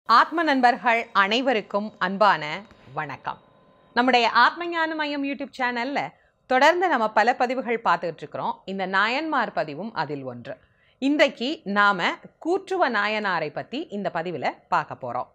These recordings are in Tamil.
ஆத்ம நண்பர்கள் அனைவருக்கும் அன்பான வணக்கம் நம்முடைய ஆத்ம ஞான மையம் யூடியூப் சேனல்ல தொடர்ந்து நம்ம பல பதிவுகள் பார்த்துட்டு இருக்கிறோம் இந்த நாயன்மார் பதிவும் அதில் ஒன்று இன்றைக்கு நாம கூற்றுவ நாயனாரை பத்தி இந்த பதிவில் பார்க்க போறோம்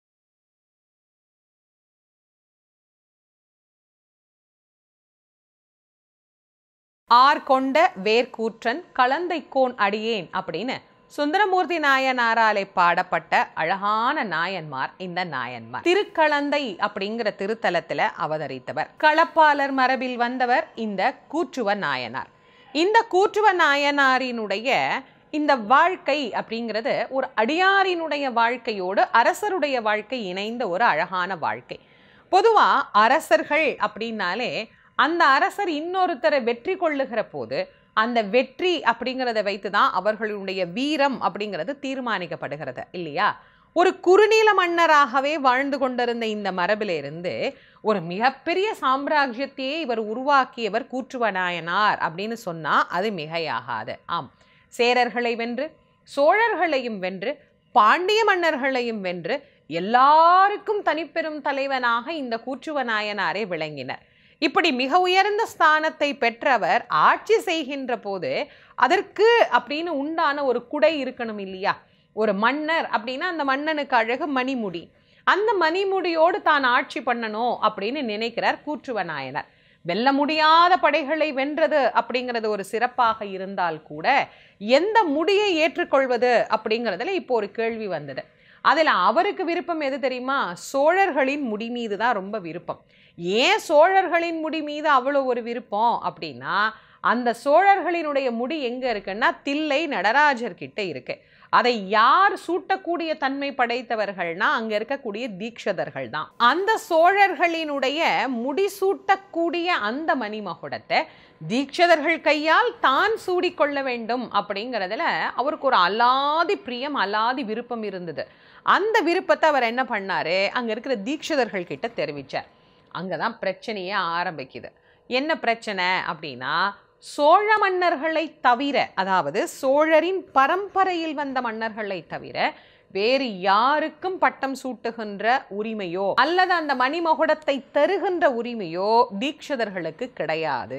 ஆர் கொண்ட வேர்க்கூற்றன் கலந்தைக்கோன் அடியேன் அப்படின்னு சுந்தரமூர்த்தி நாயனாராலே பாடப்பட்ட அழகான நாயன்மார் இந்த நாயன்மார் திருக்கலந்தை அப்படிங்கிற திருத்தலத்துல அவதரித்தவர் களப்பாளர் மரபில் வந்தவர் இந்த கூற்றுவ நாயனார் இந்த கூற்றுவ நாயனாரினுடைய இந்த வாழ்க்கை அப்படிங்கிறது ஒரு அடியாரினுடைய வாழ்க்கையோடு அரசருடைய வாழ்க்கை இணைந்த ஒரு அழகான வாழ்க்கை பொதுவா அரசர்கள் அப்படின்னாலே அந்த அரசர் இன்னொருத்தரை வெற்றி கொள்ளுகிற போது அந்த வெற்றி அப்படிங்கிறத வைத்து தான் அவர்களுடைய வீரம் அப்படிங்கிறது தீர்மானிக்கப்படுகிறது இல்லையா ஒரு குறுநீல மன்னராகவே வாழ்ந்து கொண்டிருந்த இந்த மரபிலிருந்து ஒரு மிகப்பெரிய சாம்ராஜ்யத்தையே இவர் உருவாக்கியவர் கூற்றுவநாயனார் அப்படின்னு சொன்னா அது மிகையாகாது ஆம் சேரர்களை வென்று சோழர்களையும் வென்று பாண்டிய மன்னர்களையும் வென்று எல்லாருக்கும் தனிப்பெரும் தலைவனாக இந்த கூற்றுவநாயனாரே விளங்கினர் இப்படி மிக உயர்ந்த ஸ்தானத்தை பெற்றவர் ஆட்சி செய்கின்ற போது அதற்கு அப்படின்னு உண்டான ஒரு குடை இருக்கணும் இல்லையா ஒரு மன்னர் அப்படின்னா அந்த மன்னனுக்கு அழகு மணிமுடி அந்த மணிமுடியோடு தான் ஆட்சி பண்ணணும் அப்படின்னு நினைக்கிறார் கூற்றுவநாயனர் வெல்ல முடியாத படைகளை வென்றது அப்படிங்கிறது ஒரு சிறப்பாக இருந்தால் கூட எந்த முடியை ஏற்றுக்கொள்வது அப்படிங்கிறதுல இப்போ ஒரு கேள்வி வந்தது அதில் அவருக்கு விருப்பம் எது தெரியுமா சோழர்களின் முடி மீது தான் ரொம்ப விருப்பம் ஏன் சோழர்களின் முடி மீது அவ்வளோ ஒரு விருப்பம் அப்படின்னா அந்த சோழர்களினுடைய முடி எங்கே இருக்குன்னா தில்லை நடராஜர் கிட்ட இருக்கு அதை யார் சூட்டக்கூடிய தன்மை படைத்தவர்கள்னா அங்க இருக்கக்கூடிய தீக்ஷதர்கள் தான் அந்த சோழர்களினுடைய முடிசூட்டக்கூடிய அந்த மணிமகுடத்தை தீக்ஷதர்கள் கையால் தான் சூடிக்கொள்ள வேண்டும் அப்படிங்கிறதுல அவருக்கு ஒரு அலாதி பிரியம் அலாதி விருப்பம் இருந்தது அந்த விருப்பத்தை அவர் என்ன பண்ணாரு அங்க இருக்கிற தீக்ஷதர்கள் கிட்ட தெரிவிச்சார் அங்கதான் பிரச்சனையே ஆரம்பிக்குது என்ன பிரச்சனை அப்படின்னா சோழ மன்னர்களை தவிர அதாவது சோழரின் பரம்பரையில் வந்த மன்னர்களை தவிர வேறு யாருக்கும் பட்டம் சூட்டுகின்ற உரிமையோ அல்லது அந்த மணிமகுடத்தை தருகின்ற உரிமையோ தீக்ஷதர்களுக்கு கிடையாது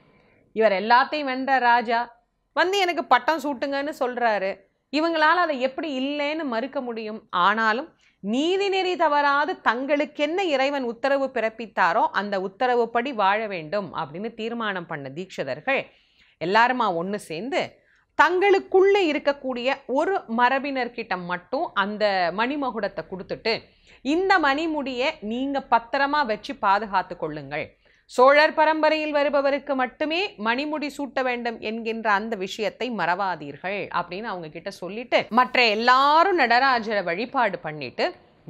இவர் எல்லாத்தையும் வென்ற ராஜா வந்து எனக்கு பட்டம் சூட்டுங்கன்னு சொல்றாரு இவங்களால அதை எப்படி இல்லைன்னு மறுக்க முடியும் ஆனாலும் நீதிநெறி தவறாது தங்களுக்கென்ன இறைவன் உத்தரவு பிறப்பித்தாரோ அந்த உத்தரவுப்படி வாழ வேண்டும் அப்படின்னு தீர்மானம் பண்ண தீட்சிதர்கள் எல்லாருமா ஒன்று சேர்ந்து தங்களுக்குள்ளே இருக்கக்கூடிய ஒரு மரபினர்கிட்ட மட்டும் அந்த மணிமகுடத்தை கொடுத்துட்டு இந்த மணிமுடியை நீங்கள் பத்திரமா வச்சு பாதுகாத்து கொள்ளுங்கள் சோழர் பரம்பரையில் வருபவருக்கு மட்டுமே மணிமுடி சூட்ட வேண்டும் என்கின்ற அந்த விஷயத்தை மறவாதீர்கள் அப்படின்னு அவங்க கிட்ட சொல்லிட்டு மற்ற எல்லாரும் நடராஜரை வழிபாடு பண்ணிட்டு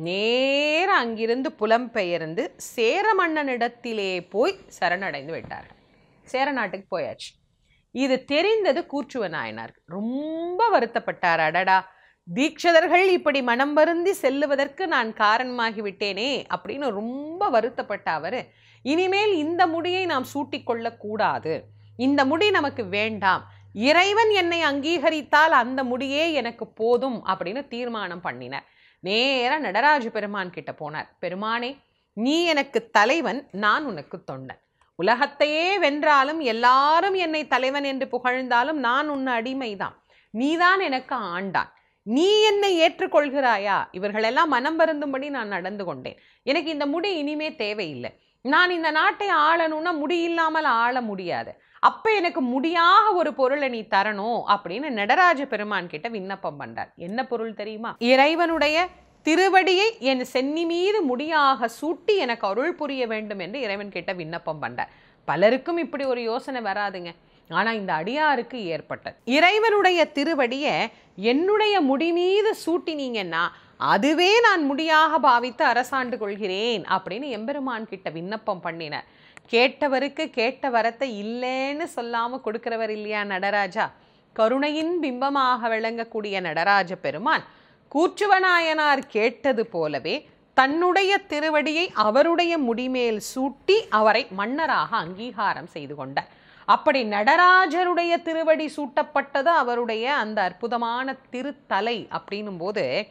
நேர அங்கிருந்து புலம்பெயர்ந்து சேர மன்னனிடத்திலே போய் சரணடைந்து விட்டார்கள் சேர நாட்டுக்கு போயாச்சு இது தெரிந்தது கூற்றுவ நாயனார் ரொம்ப வருத்தப்பட்டார் அடடா தீட்சதர்கள் இப்படி மனம் வருந்தி செல்லுவதற்கு நான் காரணமாகி விட்டேனே அப்படின்னு ரொம்ப வருத்தப்பட்ட அவர் இனிமேல் இந்த முடியை நாம் சூட்டிக்கொள்ளக் கூடாது இந்த முடி நமக்கு வேண்டாம் இறைவன் என்னை அங்கீகரித்தால் அந்த முடியே எனக்கு போதும் அப்படின்னு தீர்மானம் பண்ணினார் நேரா நடராஜ பெருமான் கிட்ட போனார் பெருமானே நீ எனக்கு தலைவன் நான் உனக்கு தொண்டன் உலகத்தையே வென்றாலும் எல்லாரும் என்னை தலைவன் என்று புகழ்ந்தாலும் நான் உன்ன அடிமைதான் நீதான் எனக்கு ஆண்டான் நீ என்னை ஏற்றுக்கொள்கிறாயா இவர்களெல்லாம் மனம் வருந்தும்படி நான் நடந்து கொண்டேன் எனக்கு இந்த முடி இனிமே தேவையில்லை நான் இந்த நாட்டை ஆளணும்னா முடி இல்லாமல் ஆள முடியாது அப்ப எனக்கு முடியாக ஒரு பொருளை நீ தரணும் அப்படின்னு நடராஜ பெருமான் கிட்ட விண்ணப்பம் பண்றார் என்ன பொருள் தெரியுமா இறைவனுடைய திருவடியை என் சென்னி மீது முடியாக சூட்டி எனக்கு அருள் புரிய வேண்டும் என்று இறைவன் கிட்ட விண்ணப்பம் பண்றார் பலருக்கும் இப்படி ஒரு யோசனை வராதுங்க ஆனா இந்த அடியாருக்கு ஏற்பட்டது இறைவனுடைய திருவடியை என்னுடைய முடி மீது சூட்டினீங்கன்னா அதுவே நான் முடியாக பாவித்து அரசாண்டு கொள்கிறேன் அப்படின்னு எம்பெருமான் கிட்ட விண்ணப்பம் பண்ணினார் கேட்டவருக்கு கேட்ட வரத்தை இல்லைன்னு சொல்லாம கொடுக்கிறவர் இல்லையா நடராஜா கருணையின் பிம்பமாக விளங்கக்கூடிய நடராஜ பெருமான் கூற்றுவநாயனார் கேட்டது போலவே தன்னுடைய திருவடியை அவருடைய முடிமேல் சூட்டி அவரை மன்னராக அங்கீகாரம் செய்து கொண்டார் அப்படி நடராஜருடைய திருவடி சூட்டப்பட்டது அவருடைய அந்த அற்புதமான திருத்தலை அப்படின்னும் போது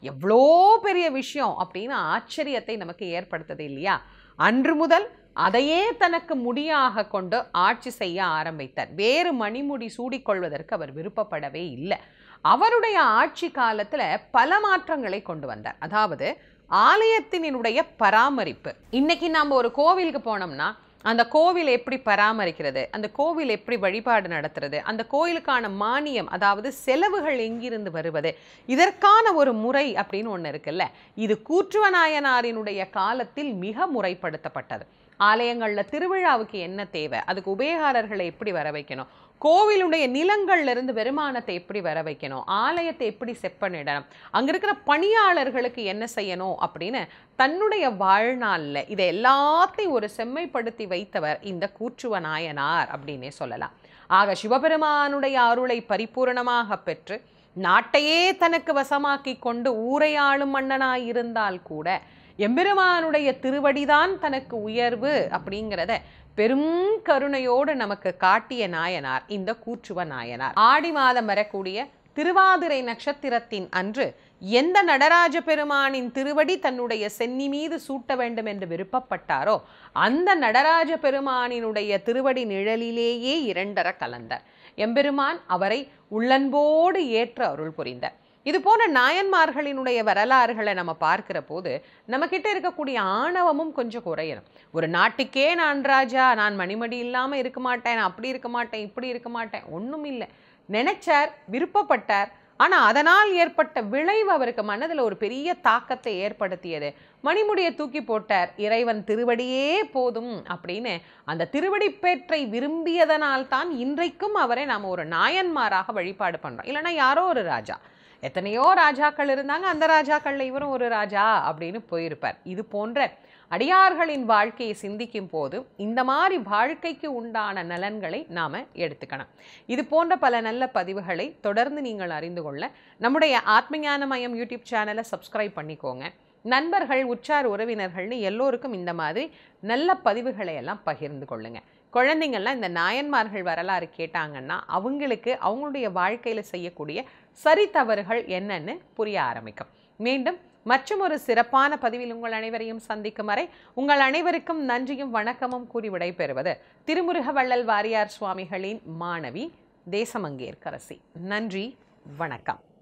எவ்வளோ பெரிய விஷயம் அப்படின்னு ஆச்சரியத்தை நமக்கு ஏற்படுத்தது இல்லையா அன்று முதல் அதையே தனக்கு முடியாக கொண்டு ஆட்சி செய்ய ஆரம்பித்தார் வேறு மணிமுடி சூடிக்கொள்வதற்கு அவர் விருப்பப்படவே இல்லை அவருடைய ஆட்சி காலத்தில் பல மாற்றங்களை கொண்டு வந்தார் அதாவது ஆலயத்தினுடைய பராமரிப்பு இன்னைக்கு நாம் ஒரு கோவிலுக்கு போனோம்னா அந்த கோவில் எப்படி பராமரிக்கிறது அந்த கோவில் எப்படி வழிபாடு நடத்துறது அந்த கோயிலுக்கான மானியம் அதாவது செலவுகள் எங்கிருந்து வருவது இதற்கான ஒரு முறை அப்படின்னு ஒன்று இருக்குல்ல இது கூற்றுவநாயனாரினுடைய காலத்தில் மிக முறைப்படுத்தப்பட்டது ஆலயங்களில் திருவிழாவுக்கு என்ன தேவை அதுக்கு உபயோகாரர்களை எப்படி வர வைக்கணும் கோவிலுடைய நிலங்கள்ல இருந்து வருமானத்தை எப்படி வர வைக்கணும் ஆலயத்தை எப்படி செப்பனிடணும் அங்க இருக்கிற பணியாளர்களுக்கு என்ன செய்யணும் அப்படின்னு தன்னுடைய வாழ்நாளில் இதை எல்லாத்தையும் ஒரு செம்மைப்படுத்தி வைத்தவர் இந்த கூற்றுவ நாயனார் அப்படின்னே சொல்லலாம் ஆக சிவபெருமானுடைய அருளை பரிபூரணமாக பெற்று நாட்டையே தனக்கு வசமாக்கி கொண்டு ஊரையாளும் மன்னனாய் இருந்தால் கூட எம்பெருமானுடைய திருவடிதான் தனக்கு உயர்வு அப்படிங்கிறத பெரும் கருணையோடு நமக்கு காட்டிய நாயனார் இந்த கூற்றுவ நாயனார் ஆடி மாதம் வரக்கூடிய திருவாதிரை நட்சத்திரத்தின் அன்று எந்த நடராஜ பெருமானின் திருவடி தன்னுடைய சென்னி மீது சூட்ட வேண்டும் என்று விருப்பப்பட்டாரோ அந்த நடராஜ பெருமானினுடைய திருவடி நிழலிலேயே இரண்டர கலந்தார் எம்பெருமான் அவரை உள்ளன்போடு ஏற்ற அருள் புரிந்தார் இது போன்ற நாயன்மார்களினுடைய வரலாறுகளை நம்ம பார்க்கிற போது நம்மக்கிட்ட இருக்கக்கூடிய ஆணவமும் கொஞ்சம் குறையணும் ஒரு நாட்டுக்கே நான் ராஜா நான் மணிமடி இல்லாமல் இருக்க மாட்டேன் நான் அப்படி இருக்க மாட்டேன் இப்படி இருக்க மாட்டேன் ஒன்றும் இல்லை நினைச்சார் விருப்பப்பட்டார் ஆனால் அதனால் ஏற்பட்ட விளைவு அவருக்கு மனதில் ஒரு பெரிய தாக்கத்தை ஏற்படுத்தியது மணிமுடியை தூக்கி போட்டார் இறைவன் திருவடியே போதும் அப்படின்னு அந்த திருவடி பேற்றை விரும்பியதனால் தான் இன்றைக்கும் அவரை நாம் ஒரு நாயன்மாராக வழிபாடு பண்ணுறோம் இல்லைன்னா யாரோ ஒரு ராஜா எத்தனையோ ராஜாக்கள் இருந்தாங்க அந்த ராஜாக்கள்ல இவரும் ஒரு ராஜா அப்படின்னு போயிருப்பார் இது போன்ற அடியார்களின் வாழ்க்கையை சிந்திக்கும் போது இந்த மாதிரி வாழ்க்கைக்கு உண்டான நலன்களை நாம எடுத்துக்கணும் இது போன்ற பல நல்ல பதிவுகளை தொடர்ந்து நீங்கள் அறிந்து கொள்ள நம்முடைய ஆத்மஞான மயம் யூடியூப் சேனலை சப்ஸ்கிரைப் பண்ணிக்கோங்க நண்பர்கள் உற்றார் உறவினர்கள்னு எல்லோருக்கும் இந்த மாதிரி நல்ல பதிவுகளை எல்லாம் பகிர்ந்து கொள்ளுங்க குழந்தைங்கள்லாம் இந்த நாயன்மார்கள் வரலாறு கேட்டாங்கன்னா அவங்களுக்கு அவங்களுடைய வாழ்க்கையில் செய்யக்கூடிய சரி தவறுகள் என்னன்னு புரிய ஆரம்பிக்கும் மீண்டும் மற்றும் ஒரு சிறப்பான பதிவில் உங்கள் அனைவரையும் சந்திக்கும் வரை உங்கள் அனைவருக்கும் நன்றியும் வணக்கமும் கூறி விடைபெறுவது திருமுருக வள்ளல் வாரியார் சுவாமிகளின் மாணவி தேசமங்கேற்கரசி நன்றி வணக்கம்